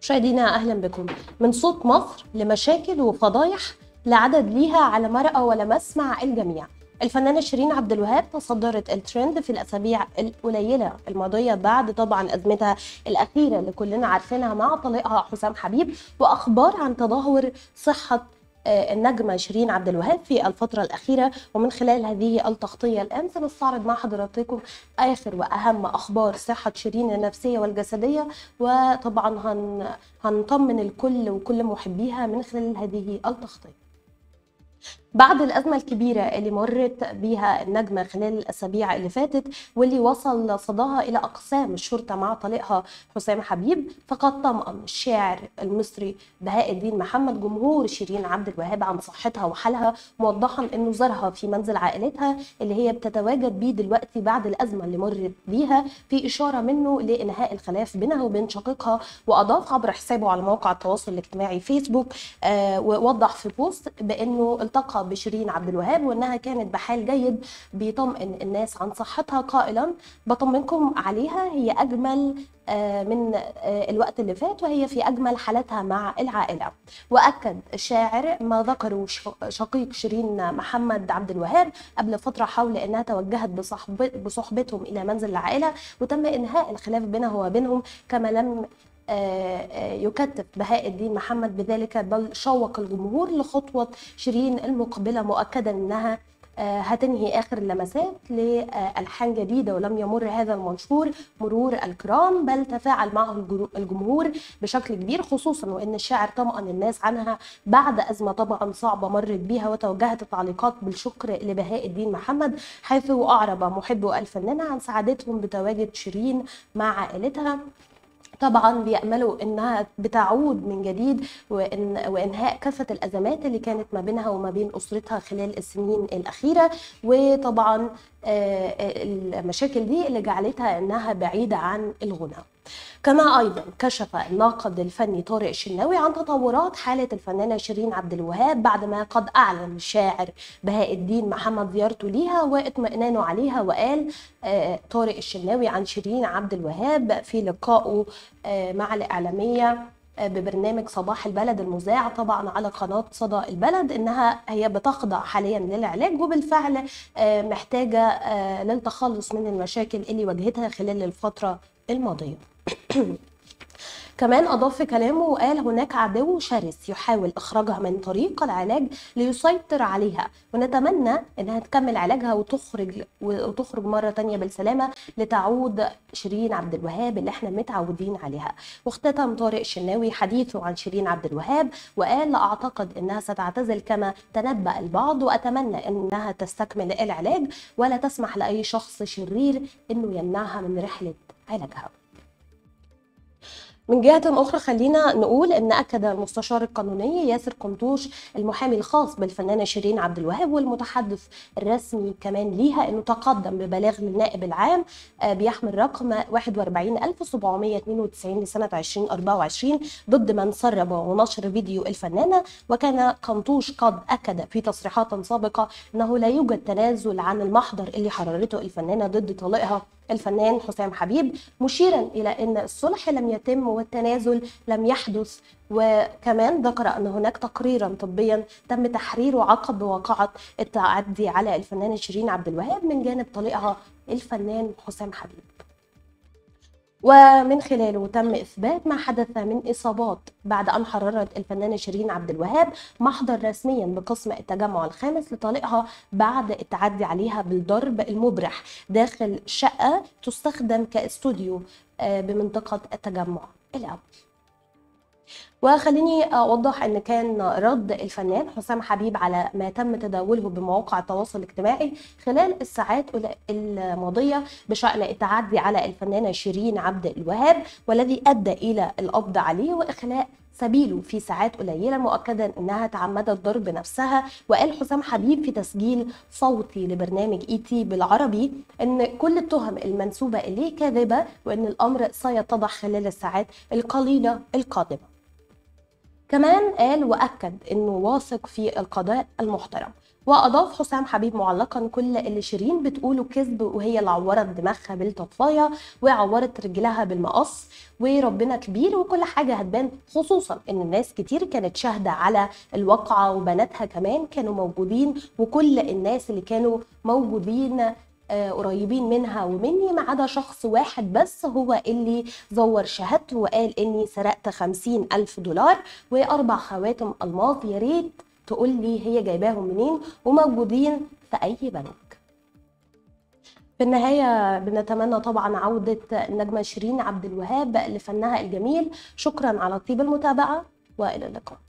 مشاهدينا اهلا بكم من صوت مصر لمشاكل وفضايح لعدد ليها على مرأى ولا مسمع الجميع الفنانة شيرين عبد الوهاب تصدرت الترند في الأسابيع القليلة الماضية بعد طبعا أزمتها الأخيرة اللي كلنا عارفينها مع طليقها حسام حبيب وأخبار عن تدهور صحة آه، النجمة شيرين عبد الوهاب في الفترة الأخيرة ومن خلال هذه التغطية الآن سنستعرض مع حضراتكم آخر وأهم أخبار صحة شيرين النفسية والجسدية وطبعا هن هنطمن الكل وكل محبيها من خلال هذه التغطية بعد الأزمة الكبيرة اللي مرت بيها النجمة خلال الأسابيع اللي فاتت واللي وصل صداها إلى أقسام الشرطة مع طليقها حسام حبيب فقد طمأن الشاعر المصري بهاء الدين محمد جمهور شيرين عبد الوهاب عن صحتها وحالها موضحا أنه زارها في منزل عائلتها اللي هي بتتواجد بيه دلوقتي بعد الأزمة اللي مرت بيها في إشارة منه لإنهاء الخلاف بينها وبين شقيقها وأضاف عبر حسابه على موقع التواصل الاجتماعي فيسبوك آه ووضح في بوست بأنه التقى بشيرين عبد الوهاب وانها كانت بحال جيد بيطمئن الناس عن صحتها قائلا بطمنكم عليها هي اجمل آه، من آه، الوقت اللي فات وهي في اجمل حالتها مع العائله واكد الشاعر ما ذكره شقيق شيرين محمد عبد الوهاب قبل فتره حول انها توجهت بصحبتهم الى منزل العائله وتم انهاء الخلاف بينها وبينهم كما لم آه، آه، يكتف بهاء الدين محمد بذلك بل شوق الجمهور لخطوة شيرين المقبلة مؤكدا أنها آه، هتنهي اخر اللمسات لالحان جديده ولم يمر هذا المنشور مرور الكرام بل تفاعل معه الجمهور بشكل كبير خصوصا وان الشاعر طمأن الناس عنها بعد ازمه طبعا صعبه مرت بها وتوجهت التعليقات بالشكر لبهاء الدين محمد حيث اعرب محبو الفنانه عن سعادتهم بتواجد شيرين مع عائلتها طبعا بيأملوا انها بتعود من جديد وإن وانهاء كافه الازمات اللي كانت ما بينها وما بين اسرتها خلال السنين الاخيره وطبعا آه، آه، المشاكل دي اللي جعلتها انها بعيده عن الغنى كما ايضا كشف الناقد الفني طارق الشناوي عن تطورات حاله الفنانه شيرين عبد الوهاب بعد ما قد اعلن الشاعر بهاء الدين محمد زيارته ليها واطمئنانه عليها وقال آه، طارق الشناوي عن شيرين عبد الوهاب في لقائه مع الاعلاميه ببرنامج صباح البلد المذاع طبعا على قناه صدى البلد انها هي بتخضع حاليا للعلاج وبالفعل آه، محتاجه آه، للتخلص من المشاكل اللي واجهتها خلال الفتره الماضيه كمان أضاف في كلامه وقال هناك عدو شرس يحاول إخراجها من طريق العلاج ليسيطر عليها ونتمنى إنها تكمل علاجها وتخرج وتخرج مرة تانية بالسلامة لتعود شيرين عبد الوهاب اللي احنا متعودين عليها واختتم طارق الشناوي حديثه عن شيرين عبد الوهاب وقال لا أعتقد إنها ستعتزل كما تنبأ البعض وأتمنى إنها تستكمل العلاج ولا تسمح لأي شخص شرير إنه يمنعها من رحلة علاجها من جهة أخرى خلينا نقول أن أكد المستشار القانوني ياسر قنطوش المحامي الخاص بالفنانة شيرين عبد الوهاب والمتحدث الرسمي كمان ليها أنه تقدم ببلاغ للنائب العام آه، بيحمل رقم 41792 لسنة 2024 ضد من سرب ونشر فيديو الفنانة وكان قنطوش قد أكد في تصريحات سابقة أنه لا يوجد تنازل عن المحضر اللي حررته الفنانة ضد طليقها الفنان حسام حبيب مشيرا الى ان الصلح لم يتم والتنازل لم يحدث وكمان ذكر ان هناك تقريرا طبيا تم تحريره عقب واقعه التعدي على الفنانه شيرين عبد الوهاب من جانب طليقها الفنان حسام حبيب ومن خلاله تم إثبات ما حدث من إصابات بعد أن حررت الفنانة شيرين عبد الوهاب محضر رسميا بقسم التجمع الخامس لطليقها بعد التعدي عليها بالضرب المبرح داخل شقة تستخدم كاستوديو آه، بمنطقة التجمع الأول وخليني اوضح ان كان رد الفنان حسام حبيب على ما تم تداوله بمواقع التواصل الاجتماعي خلال الساعات الماضيه بشان التعدي على الفنانه شيرين عبد الوهاب والذي ادى الى القبض عليه واخلاء سبيله في ساعات قليله مؤكدا انها تعمدت ضرب نفسها وقال حسام حبيب في تسجيل صوتي لبرنامج اي تي بالعربي ان كل التهم المنسوبه اليه كاذبه وان الامر سيتضح خلال الساعات القليله القادمه كمان قال واكد انه واثق في القضاء المحترم واضاف حسام حبيب معلقا كل اللي شيرين بتقوله كذب وهي اللي عورت دماغها بالطفايه وعورت رجلها بالمقص وربنا كبير وكل حاجه هتبان خصوصا ان الناس كتير كانت شاهده على الواقعه وبناتها كمان كانوا موجودين وكل الناس اللي كانوا موجودين آه، قريبين منها ومني ما عدا شخص واحد بس هو اللي زور شهادته وقال اني سرقت خمسين الف دولار واربع خواتم الماظ يا ريت تقول لي هي جايباهم منين وموجودين في اي بنك في النهاية بنتمنى طبعا عودة النجمة شيرين عبد الوهاب لفنها الجميل شكرا على طيب المتابعة وإلى اللقاء